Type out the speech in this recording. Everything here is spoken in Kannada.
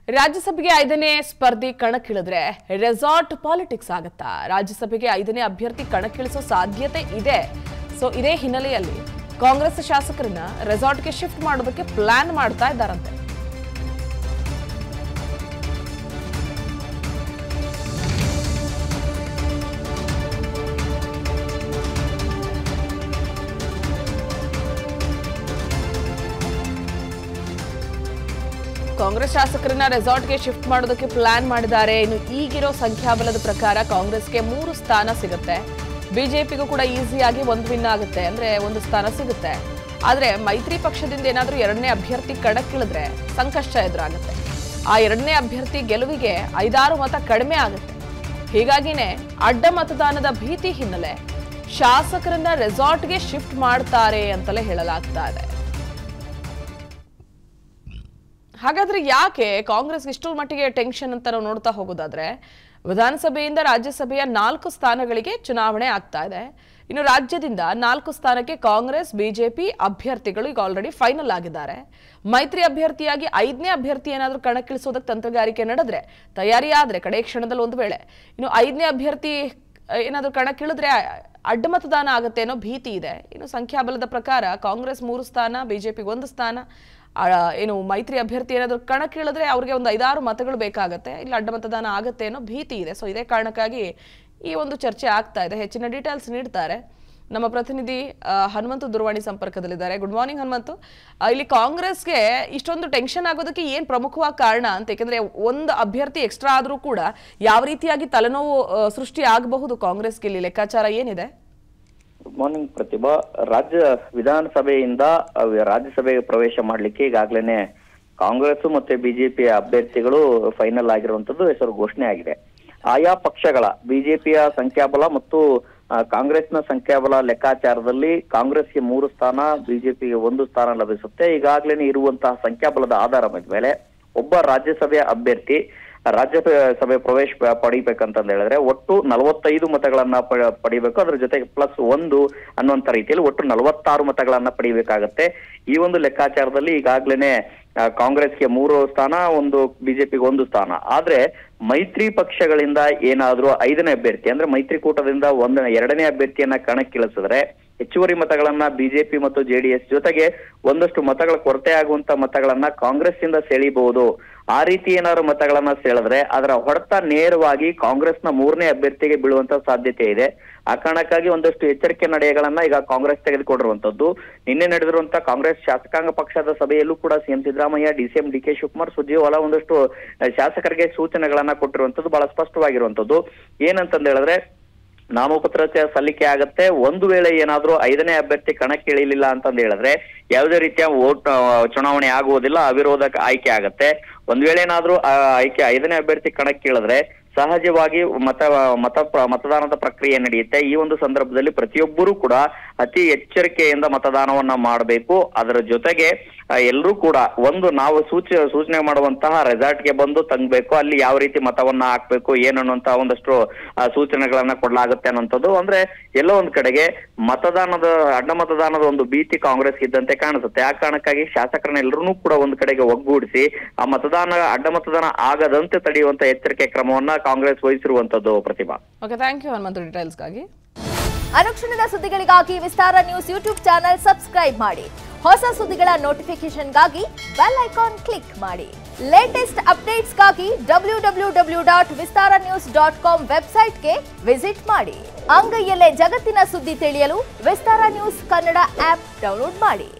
ರಾಜ್ಯಸಭೆಗೆ ಐದನೇ ಸ್ಪರ್ಧಿ ಕಣಕ್ಕಿಳಿದ್ರೆ ರೆಸಾರ್ಟ್ ಪಾಲಿಟಿಕ್ಸ್ ಆಗತ್ತಾ ರಾಜ್ಯಸಭೆಗೆ ಐದನೇ ಅಭ್ಯರ್ಥಿ ಕಣಕ್ಕಿಳಿಸೋ ಸಾಧ್ಯತೆ ಇದೆ ಸೊ ಇದೇ ಹಿನ್ನೆಲೆಯಲ್ಲಿ ಕಾಂಗ್ರೆಸ್ ಶಾಸಕರನ್ನ ರೆಸಾರ್ಟ್ಗೆ ಶಿಫ್ಟ್ ಮಾಡೋದಕ್ಕೆ ಪ್ಲಾನ್ ಮಾಡ್ತಾ ಇದ್ದಾರಂತೆ ಕಾಂಗ್ರೆಸ್ ಶಾಸಕರನ್ನ ರೆಸಾರ್ಟ್ಗೆ ಶಿಫ್ಟ್ ಮಾಡೋದಕ್ಕೆ ಪ್ಲಾನ್ ಮಾಡಿದ್ದಾರೆ ಇನ್ನು ಈಗಿರೋ ಸಂಖ್ಯಾಬಲದ ಪ್ರಕಾರ ಕಾಂಗ್ರೆಸ್ಗೆ ಮೂರು ಸ್ಥಾನ ಸಿಗುತ್ತೆ ಬಿಜೆಪಿಗೂ ಕೂಡ ಈಸಿಯಾಗಿ ಒಂದು ವಿನ್ ಆಗುತ್ತೆ ಅಂದ್ರೆ ಒಂದು ಸ್ಥಾನ ಸಿಗುತ್ತೆ ಆದ್ರೆ ಮೈತ್ರಿ ಪಕ್ಷದಿಂದ ಏನಾದ್ರೂ ಎರಡನೇ ಅಭ್ಯರ್ಥಿ ಕಣಕ್ಕಿಳಿದ್ರೆ ಸಂಕಷ್ಟ ಎದುರಾಗುತ್ತೆ ಆ ಎರಡನೇ ಅಭ್ಯರ್ಥಿ ಗೆಲುವಿಗೆ ಐದಾರು ಮತ ಕಡಿಮೆ ಆಗುತ್ತೆ ಹೀಗಾಗಿನೇ ಅಡ್ಡ ಮತದಾನದ ಭೀತಿ ಹಿನ್ನೆಲೆ ಶಾಸಕರನ್ನ ರೆಸಾರ್ಟ್ಗೆ ಶಿಫ್ಟ್ ಮಾಡ್ತಾರೆ ಅಂತಲೇ ಹೇಳಲಾಗ್ತಾ ಇದೆ ಹಾಗಾದ್ರೆ ಯಾಕೆ ಕಾಂಗ್ರೆಸ್ ಇಷ್ಟರ ಮಟ್ಟಿಗೆ ಟೆನ್ಷನ್ ಅಂತ ನಾವು ನೋಡ್ತಾ ಹೋಗೋದಾದ್ರೆ ವಿಧಾನಸಭೆಯಿಂದ ರಾಜ್ಯಸಭೆಯ ನಾಲ್ಕು ಸ್ಥಾನಗಳಿಗೆ ಚುನಾವಣೆ ಆಗ್ತಾ ಇದೆ ಇನ್ನು ರಾಜ್ಯದಿಂದ ನಾಲ್ಕು ಸ್ಥಾನಕ್ಕೆ ಕಾಂಗ್ರೆಸ್ ಬಿಜೆಪಿ ಅಭ್ಯರ್ಥಿಗಳು ಈಗ ಆಲ್ರೆಡಿ ಫೈನಲ್ ಆಗಿದ್ದಾರೆ ಮೈತ್ರಿ ಅಭ್ಯರ್ಥಿಯಾಗಿ ಐದನೇ ಅಭ್ಯರ್ಥಿ ಏನಾದರೂ ಕಣಕ್ಕಿಳಿಸೋದಕ್ಕೆ ತಂತ್ರಗಾರಿಕೆ ನಡೆದ್ರೆ ತಯಾರಿ ಆದ್ರೆ ಕಡೆ ಕ್ಷಣದಲ್ಲಿ ಒಂದು ವೇಳೆ ಇನ್ನು ಐದನೇ ಅಭ್ಯರ್ಥಿ ಏನಾದರೂ ಕಣಕ್ಕಿಳಿದ್ರೆ ಅಡ್ಡ ಮತದಾನ ಆಗುತ್ತೆ ಅನ್ನೋ ಭೀತಿ ಇದೆ ಇನ್ನು ಸಂಖ್ಯಾಬಲದ ಪ್ರಕಾರ ಕಾಂಗ್ರೆಸ್ ಮೂರು ಸ್ಥಾನ ಬಿಜೆಪಿಗೆ ಒಂದು ಸ್ಥಾನ ಆ, ಏನು ಮೈತ್ರಿ ಅಭ್ಯರ್ಥಿ ಏನಾದರೂ ಕಣಕ್ಕಿಳಿದ್ರೆ ಅವ್ರಿಗೆ ಒಂದು ಐದಾರು ಮತಗಳು ಬೇಕಾಗತ್ತೆ ಇಲ್ಲ ಅಡ್ಡ ಮತದಾನ ಆಗುತ್ತೆ ಅನ್ನೋ ಭೀತಿ ಇದೆ ಸೊ ಇದೇ ಕಾರಣಕ್ಕಾಗಿ ಈ ಒಂದು ಚರ್ಚೆ ಆಗ್ತಾ ಇದೆ ಹೆಚ್ಚಿನ ಡೀಟೇಲ್ಸ್ ನೀಡ್ತಾರೆ ನಮ್ಮ ಪ್ರತಿನಿಧಿ ಆ, ಹನುಮಂತು ದೂರವಾಣಿ ಸಂಪರ್ಕದಲ್ಲಿದ್ದಾರೆ ಗುಡ್ ಮಾರ್ನಿಂಗ್ ಹನುಮಂತು ಆ, ಇಲ್ಲಿ ಕಾಂಗ್ರೆಸ್ಗೆ ಇಷ್ಟೊಂದು ಟೆನ್ಷನ್ ಆಗೋದಕ್ಕೆ ಏನ್ ಪ್ರಮುಖವಾದ ಕಾರಣ ಅಂತ ಯಾಕಂದ್ರೆ ಒಂದು ಅಭ್ಯರ್ಥಿ ಎಕ್ಸ್ಟ್ರಾ ಆದ್ರೂ ಕೂಡ ಯಾವ ರೀತಿಯಾಗಿ ತಲೆನೋವು ಆ, ಸೃಷ್ಟಿ ಆಗಬಹುದು ಕಾಂಗ್ರೆಸ್ಗೆ ಇಲ್ಲಿ ಲೆಕ್ಕಾಚಾರ ಏನಿದೆ ಗುಡ್ ಮಾರ್ನಿಂಗ್ ಪ್ರತಿಭಾ ರಾಜ್ಯ ವಿಧಾನಸಭೆಯಿಂದ ಅಹ್, ರಾಜ್ಯಸಭೆಗೆ ಪ್ರವೇಶ ಮಾಡ್ಲಿಕ್ಕೆ ಈಗಾಗಲೇ ಕಾಂಗ್ರೆಸ್ ಮತ್ತೆ ಬಿಜೆಪಿ ಅಭ್ಯರ್ಥಿಗಳು ಫೈನಲ್ ಆಗಿರುವಂತದ್ದು ಹೆಸರು ಘೋಷಣೆ ಆಗಿದೆ ಆಯಾ ಪಕ್ಷಗಳ ಬಿಜೆಪಿಯ ಸಂಖ್ಯಾಬಲ ಮತ್ತು ಆ, ಕಾಂಗ್ರೆಸ್ನ ಸಂಖ್ಯಾಬಲ ಲೆಕ್ಕಾಚಾರದಲ್ಲಿ ಕಾಂಗ್ರೆಸ್ಗೆ ಮೂರು ಸ್ಥಾನ ಬಿಜೆಪಿಗೆ ಒಂದು ಸ್ಥಾನ ಲಭಿಸುತ್ತೆ ಈಗಾಗಲೇ ಇರುವಂತಹ ಸಂಖ್ಯಾಬಲದ ಆಧಾರದ ಮೇಲೆ ಒಬ್ಬ ರಾಜ್ಯಸಭೆಯ ಅಭ್ಯರ್ಥಿ ರಾಜ್ಯಸಭೆ ಪ್ರವೇಶ ಪ- ಪಡಿಬೇಕಂತಂದ ಹೇಳಿದ್ರೆ ಒಟ್ಟು ನಲವತ್ತೈದು ಮತಗಳನ್ನ ಪ- ಪಡಿಬೇಕು ಅದ್ರ ಜೊತೆಗೆ ಪ್ಲಸ್ ಒಂದು ಅನ್ನುವಂತ ರೀತಿಯಲ್ಲಿ ಒಟ್ಟು ನಲವತ್ತಾರು ಮತಗಳನ್ನ ಪಡಿಬೇಕಾಗತ್ತೆ ಈ ಒಂದು ಲೆಕ್ಕಾಚಾರದಲ್ಲಿ ಈಗಾಗ್ಲೇನೆ ಆ, ಕಾಂಗ್ರೆಸ್ಗೆ ಮೂರು ಸ್ಥಾನ ಒಂದು ಬಿಜೆಪಿಗೆ ಒಂದು ಸ್ಥಾನ ಆದ್ರೆ ಮೈತ್ರಿ ಪಕ್ಷಗಳಿಂದ ಏನಾದ್ರೂ ಐದನೇ ಅಭ್ಯರ್ಥಿ ಅಂದ್ರೆ ಮೈತ್ರಿಕೂಟದಿಂದ ಒಂದ ಎರಡನೇ ಅಭ್ಯರ್ಥಿಯನ್ನ ಕಣಕ್ಕಿಳಿಸಿದ್ರೆ ಹೆಚ್ಚುವರಿ ಮತಗಳನ್ನ ಬಿಜೆಪಿ ಮತ್ತು ಜೆಡಿಎಸ್ ಜೊತೆಗೆ ಒಂದಷ್ಟು ಮತಗಳ ಕೊರತೆ ಆಗುವಂತ ಮತಗಳನ್ನ ಕಾಂಗ್ರೆಸ್ ಇಂದ ಸೆಳೀಬಹುದು ಆ ರೀತಿ ಏನಾದ್ರು ಮತಗಳನ್ನ ಸೆಳೆದ್ರೆ ಅದರ ಹೊಡೆತ ನೇರವಾಗಿ ಕಾಂಗ್ರೆಸ್ನ ಮೂರನೇ ಅಭ್ಯರ್ಥಿಗೆ ಬೀಳುವಂತ ಸಾಧ್ಯತೆ ಇದೆ ಆ ಕಾರಣಕ್ಕಾಗಿ ಒಂದಷ್ಟು ಎಚ್ಚರಿಕೆ ನಡೆಗಳನ್ನ ಈಗ ಕಾಂಗ್ರೆಸ್ ತೆಗೆದುಕೊಂಡಿರುವಂತದ್ದು ನಿನ್ನೆ ನಡೆದಿರುವಂತ ಕಾಂಗ್ರೆಸ್ ಶಾಸಕಾಂಗ ಪಕ್ಷದ ಸಭೆಯಲ್ಲೂ ಕೂಡ CM Siddaramaiah DCM D K Shivakumar Surjewala ಒಂದಷ್ಟು ಅಹ್, ಶಾಸಕರಿಗೆ ಸೂಚನೆಗಳನ್ನ ಕೊಟ್ಟಿರುವಂತದ್ದು ಬಹಳ ಸ್ಪಷ್ಟವಾಗಿರುವಂತದ್ದು ಏನಂತಂದ ಹೇಳಿದ್ರೆ ನಾಮಪತ್ರ ಸಲ್ಲಿಕೆ ಆಗತ್ತೆ ಒಂದು ವೇಳೆ ಏನಾದ್ರೂ ಐದನೇ ಅಭ್ಯರ್ಥಿ ಕಣಕ್ಕೆ ಇಳಿಲಿಲ್ಲ ಅಂತಂದ ಹೇಳಿದ್ರೆ ಯಾವುದೇ ರೀತಿಯ ವೋಟ್ ಆ, ಚುನಾವಣೆ ಆಗುವುದಿಲ್ಲ ಅವಿರೋಧ ಆಯ್ಕೆ ಆಗತ್ತೆ ಒಂದ್ ವೇಳೆ ಏನಾದ್ರೂ ಆ ಆಯ್ಕೆ ಐದನೇ ಅಭ್ಯರ್ಥಿ ಕಣಕ್ಕೆ ಇಳಿದ್ರೆ ಸಹಜವಾಗಿ ಮತ ಮತ ಮತದಾನದ ಪ್ರಕ್ರಿಯೆ ನಡೆಯುತ್ತೆ ಈ ಒಂದು ಸಂದರ್ಭದಲ್ಲಿ ಪ್ರತಿಯೊಬ್ಬರೂ ಕೂಡ ಅತಿ ಎಚ್ಚರಿಕೆಯಿಂದ ಮತದಾನವನ್ನ ಮಾಡಬೇಕು ಅದರ ಜೊತೆಗೆ ಎಲ್ಲರೂ ಕೂಡ ಒಂದು ನಾವು ಸೂಚ ಸೂಚನೆ ಮಾಡುವಂತಹ ರೆಸಾರ್ಟ್ಗೆ ಬಂದು ತಂಗಬೇಕು ಅಲ್ಲಿ ಯಾವ ರೀತಿ ಮತವನ್ನ ಹಾಕ್ಬೇಕು ಏನನ್ನುವಂತಹ ಒಂದಷ್ಟು ಆ, ಸೂಚನೆಗಳನ್ನ ಕೊಡ್ಲಾಗುತ್ತೆ ಅನ್ನೋಂಥದ್ದು ಅಂದ್ರೆ ಎಲ್ಲೋ ಒಂದ್ ಕಡೆಗೆ ಮತದಾನದ ಅಡ್ಡ ಮತದಾನದ ಒಂದು ಭೀತಿ ಕಾಂಗ್ರೆಸ್ ಇದ್ದಂತೆ ಕಾಣಿಸುತ್ತೆ ಆ ಕಾರಣಕ್ಕಾಗಿ ಶಾಸಕರನ್ನ ಎಲ್ಲರನ್ನೂ ಕೂಡ ಒಂದ್ ಕಡೆಗೆ ಒಗ್ಗೂಡಿಸಿ ಆ ಮತದಾನ ಅಡ್ಡ ಮತದಾನ ಆಗದಂತೆ ತಡೆಯುವಂತ ಎಚ್ಚರಿಕೆ ಕ್ರಮವನ್ನ ಕಾಂಗ್ರೆಸ್ ವಹಿಸಿರುವಂತದ್ದು Prathibha okay thank you Hanumanthu ಡೀಟೇಲ್ಸ್ಗಾಗಿ ಅನುಕ್ಷಣದ ಸುದ್ದಿಗಳಿಗಾಗಿ Vistara news YouTube channel subscribe ಮಾಡಿ ಹೊಸ ಸುದ್ದಿಗಳ ನೋಟಿಫಿಕೇಶನ್ಗಾಗಿ ಬೆಲ್ ಐಕಾನ್ ಕ್ಲಿಕ್ ಮಾಡಿ ಲೇಟೆಸ್ಟ್ ಅಪ್ಡೇಟ್ಸ್ಗಾಗಿ W W W dot Vistara news dot com ವೆಬ್ಸೈಟ್ಗೆ ವಿಸಿಟ್ ಮಾಡಿ ಅಂಗೈಯಲ್ಲೇ ಜಗತ್ತಿನ ಸುದ್ದಿ ತಿಳಿಯಲು Vistara news Kannada app download ಮಾಡಿ